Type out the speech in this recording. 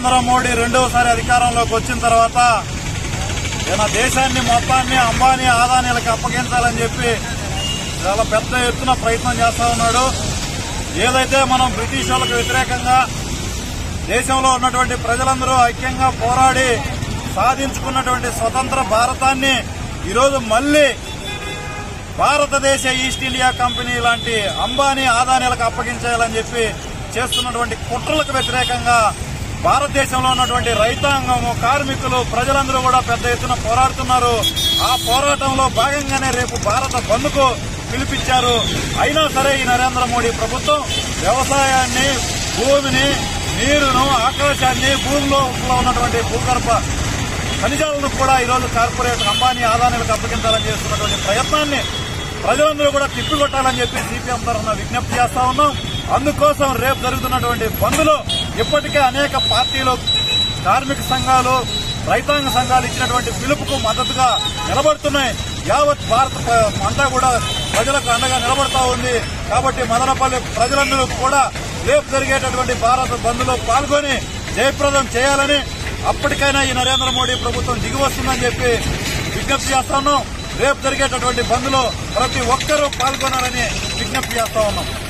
నరేంద్ర మోడీ రెండవసారి అధికారంలోకి వచ్చిన తర్వాత ఈయన దేశాన్ని మొత్తాన్ని అంబానీ ఆదానీలకు అప్పగించాలని చెప్పి చాలా పెద్ద ఎత్తున ప్రయత్నం చేస్తా ఉన్నాడు ఏదైతే మనం బ్రిటిష్ వాళ్ళకు వ్యతిరేకంగా దేశంలో ఉన్నటువంటి ప్రజలందరూ ఐక్యంగా పోరాడి సాధించుకున్నటువంటి స్వతంత్ర భారతాన్ని ఈరోజు మళ్లీ భారతదేశ ఈస్ట్ ఇండియా కంపెనీ లాంటి అంబానీ ఆదానీలకు అప్పగించేయాలని చెప్పి చేస్తున్నటువంటి కుట్రలకు వ్యతిరేకంగా భారతదేశంలో ఉన్నటువంటి రైతాంగము కార్మికులు ప్రజలందరూ కూడా పెద్ద ఎత్తున పోరాడుతున్నారు ఆ పోరాటంలో భాగంగానే రేపు భారత బంద్కు పిలిపించారు అయినా సరే ఈ నరేంద్ర మోడీ ప్రభుత్వం వ్యవసాయాన్ని భూమిని నీరును ఆకాశాన్ని భూమిలో ఉన్నటువంటి భూగర్భ ఖనిజాలను కూడా ఈరోజు కార్పొరేట్ అంబానీ ఆదాయాలకు అప్పగించాలని చేస్తున్నటువంటి ప్రయత్నాన్ని ప్రజలందరూ కూడా తిప్పికొట్టాలని చెప్పి సిపిఎం తరఫున విజ్ఞప్తి చేస్తా ఉన్నాం అందుకోసం రేపు జరుగుతున్నటువంటి బంద్లో ఇప్పటికే అనేక పార్టీలు కార్మిక సంఘాలు రైతాంగ సంఘాలు ఇచ్చినటువంటి పిలుపుకు మద్దతుగా నిలబడుతున్నాయి యావత్ భారత ప్ర- అంతా కూడా ప్రజలకు అండగా నిలబడతా ఉంది కాబట్టి మదనపల్లి ప్రజలందరూ కూడా రేపు జరిగేటటువంటి భారత బంద్లో పాల్గొని జయప్రదం చేయాలని అప్పటికైనా ఈ నరేంద్ర మోడీ ప్రభుత్వం దిగి వస్తుందని చెప్పి విజ్ఞప్తి చేస్తా ఉన్నాం రేపు జరిగేటటువంటి బంద్లో ప్రతి ఒక్కరూ పాల్గొనాలని విజ్ఞప్తి చేస్తా ఉన్నాం